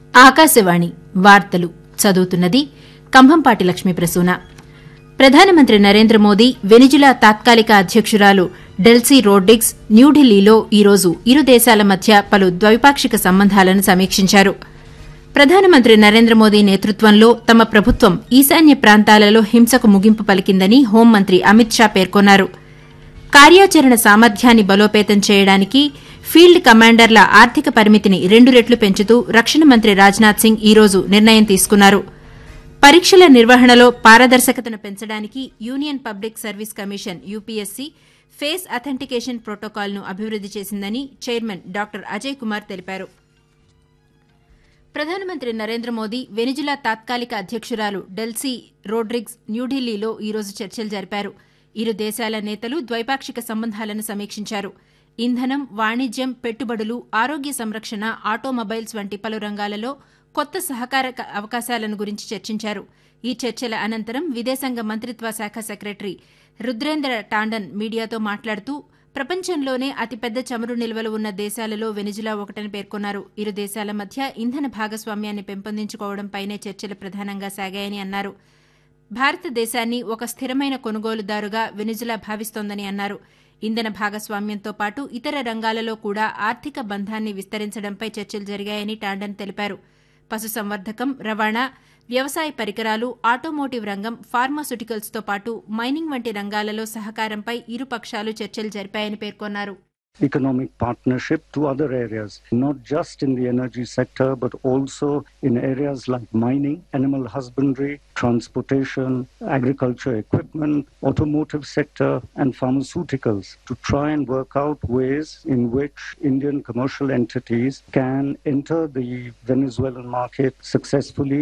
ఆకాశవాణి వార్తలు చదువుతున్నది కంభంపాటి లక్ష్మీ ప్రసూన ప్రధానమంత్రి నరేంద్ర మోదీ వెనిజులా తాత్కాలిక అధ్యకురాలు డెల్సీ రోడ్రిగ్స్ న్యూఢిల్లీలో ఈరోజు ఇరు దేశాల మధ్య పలు ద్వైపాక్షిక సంబంధాలను సమీక్షించారు ప్రధానమంత్రి నరేంద్ర మోదీ నేతృత్వంలో తమ ప్రభుత్వం ఈశాన్య ప్రాంతాలలో హింసకు ముగింపు పలికిందని హోంమంత్రి అమిత్ షా పేర్కొన్నారు కార్యాచరణ సామర్థ్యాన్ని బలోపేతం చేయడానికి ఫీల్డ్ కమాండర్ల ఆర్థిక పరిమితిని రెండు రెట్లు పెంచుతూ రక్షణ మంత్రి రాజ్నాథ్ సింగ్ ఈరోజు నిర్ణయం తీసుకున్నారు పరీక్షల నిర్వహణలో పారదర్శకతను పెంచడానికి union public service commission UPSC face authentication ప్రోటోకాల్ను అభివృద్ది చేసిందని చైర్మన్ డాక్టర్ అజయ్ కుమార్ తెలిపారు ప్రధానమంత్రి నరేంద్ర మోదీ వెనిజులా తాత్కాలిక అధ్యకురాలు డెల్సీ రోడ్రిగ్స్ న్యూఢిల్లీలో ఈరోజు చర్చలు జరిపారు ఇరు దేశాల నేతలు ద్వైపాక్షిక సంబంధాలను సమీక్షించారు ఇంధనం వాణిజ్యం పెట్టుబడులు ఆరోగ్య సంరక్షణ ఆటోమొబైల్స్ వంటి పలు రంగాలలో కొత్త సహకార అవకాశాలను గురించి చర్చించారు ఈ చర్చల అనంతరం విదేశాంగ మంత్రిత్వ శాఖ సెక్రటరీ రుద్రేంద్ర టాండన్ మీడియాతో మాట్లాడుతూ ప్రపంచంలోనే అతిపెద్ద చమురు నిల్వలు ఉన్న దేశాలలో వెనిజులా ఒకటని పేర్కొన్నారు ఇరు దేశాల మధ్య ఇంధన భాగస్వామ్యాన్ని పెంపొందించుకోవడంపైనే చర్చలు ప్రధానంగా సాగాయని అన్నారు భారతదేశాన్ని ఒక స్థిరమైన కొనుగోలుదారుగా వెనిజులా భావిస్తోందని అన్నారు ఇంధన భాగస్వామ్యంతో పాటు ఇతర రంగాలలో కూడా ఆర్థిక బంధాన్ని విస్తరించడంపై చర్చలు జరిగాయని టాండన్ తెలిపారు పశుసంవర్ధకం రవాణా వ్యవసాయ పరికరాలు ఆటోమోటివ్ రంగం ఫార్మాస్యూటికల్స్తో పాటు మైనింగ్ వంటి రంగాలలో సహకారంపై ఇరు పక్షాలు చర్చలు జరిపాయని పేర్కొన్నారు economic partnership to other areas, not just in the energy sector, but also in areas like mining, animal husbandry, transportation, agriculture equipment, automotive sector, and pharmaceuticals to try and work out ways in which Indian commercial entities can enter the Venezuelan market successfully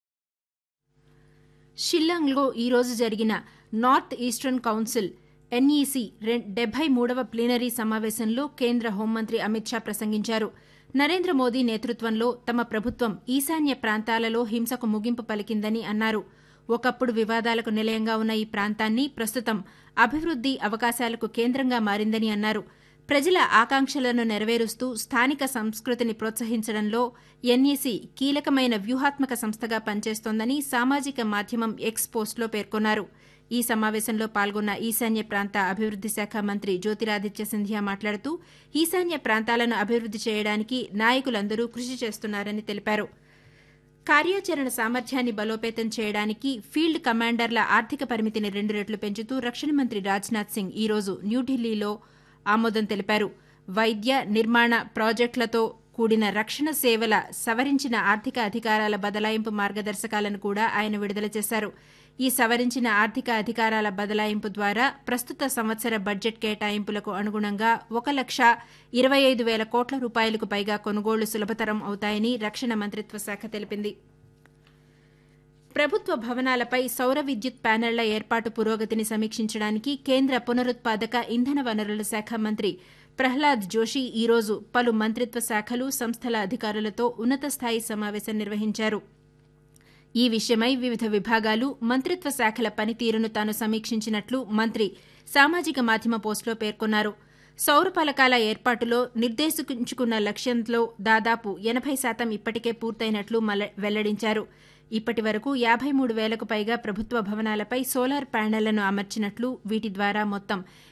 షిల్లాంగ్లో ఈరోజు జరిగిన north eastern council NEC డెబ్బై మూడవ plenary సమావేశంలో కేంద్ర హోంమంత్రి అమిత్ షా ప్రసంగించారు నరేంద్ర మోదీ నేతృత్వంలో తమ ప్రభుత్వం ఈశాన్య ప్రాంతాలలో హింసకు ముగింపు పలికిందని అన్నారు ఒకప్పుడు వివాదాలకు నిలయంగా ఉన్న ఈ ప్రాంతాన్ని ప్రస్తుతం అభివృద్ది అవకాశాలకు కేంద్రంగా మారిందని అన్నారు ప్రజల ఆకాంక్షలను నెరవేరుస్తూ స్థానిక సంస్కృతిని ప్రోత్సహించడంలో ఎన్ఈసీ కీలకమైన వ్యూహాత్మక సంస్థగా పనిచేస్తోందని సామాజిక మాధ్యమం ఎక్స్ పోస్టులో పేర్కొన్నారు ఈ సమావేశంలో పాల్గొన్న ఈశాన్య ప్రాంత అభివృద్ది శాఖ మంత్రి జ్యోతిరాదిత్య సింధియా మాట్లాడుతూ ఈశాన్య ప్రాంతాలను అభివృద్ది చేయడానికి నాయకులందరూ కృషి చేస్తున్నారని తెలిపారు కార్యాచరణ సామర్థ్యాన్ని బలోపేతం చేయడానికి ఫీల్డ్ కమాండర్ల ఆర్థిక పరిమితిని రెండు రెట్లు పెంచుతూ రక్షణ మంత్రి రాజ్నాథ్ సింగ్ ఈరోజు న్యూఢిల్లీలో ఆమోదం తెలిపారు వైద్య నిర్మాణ ప్రాజెక్టులతో కూడిన రక్షణ సేవల సవరించిన ఆర్థిక అధికారాల బదలాయింపు మార్గదర్శకాలను కూడా ఆయన విడుదల చేశారు ఈ సవరించిన ఆర్థిక అధికారాల బదలాయింపు ద్వారా ప్రస్తుత సంవత్సర బడ్జెట్ కేటాయింపులకు అనుగుణంగా ఒక లక్ష ఇరవై ఐదు వేల కోట్ల రూపాయలకు పైగా కొనుగోళ్లు సులభతరం అవుతాయని రక్షణ మంత్రిత్వ శాఖ తెలిపింది ప్రభుత్వ భవనాలపై సౌర విద్యుత్ ప్యానెళ్ల ఏర్పాటు పురోగతిని సమీక్షించడానికి కేంద్ర పునరుత్పాదక ఇంధన వనరుల శాఖ మంత్రి ప్రహ్లాద్ జోషి ఈరోజు పలు మంత్రిత్వ శాఖలు సంస్థల అధికారులతో ఉన్నత స్థాయి సమావేశం నిర్వహించారు ఈ విషయమై వివిధ విభాగాలు మంత్రిత్వ శాఖల పనితీరును తాను సమీక్షించినట్లు మంత్రి సామాజిక మాధ్యమ పోస్టులో పేర్కొన్నారు సౌర పలకాల ఏర్పాటులో నిర్దేశించుకున్న లక్ష్యంలో దాదాపు ఎనభై శాతం ఇప్పటికే పూర్తయినట్లు వెల్లడించారు ఇప్పటి వరకు యాభై మూడు వేలకు పైగా ప్రభుత్వ భవనాలపై సోలార్ ప్యానెళ్లను అమర్చినట్లు వీటి ద్వారా మొత్తం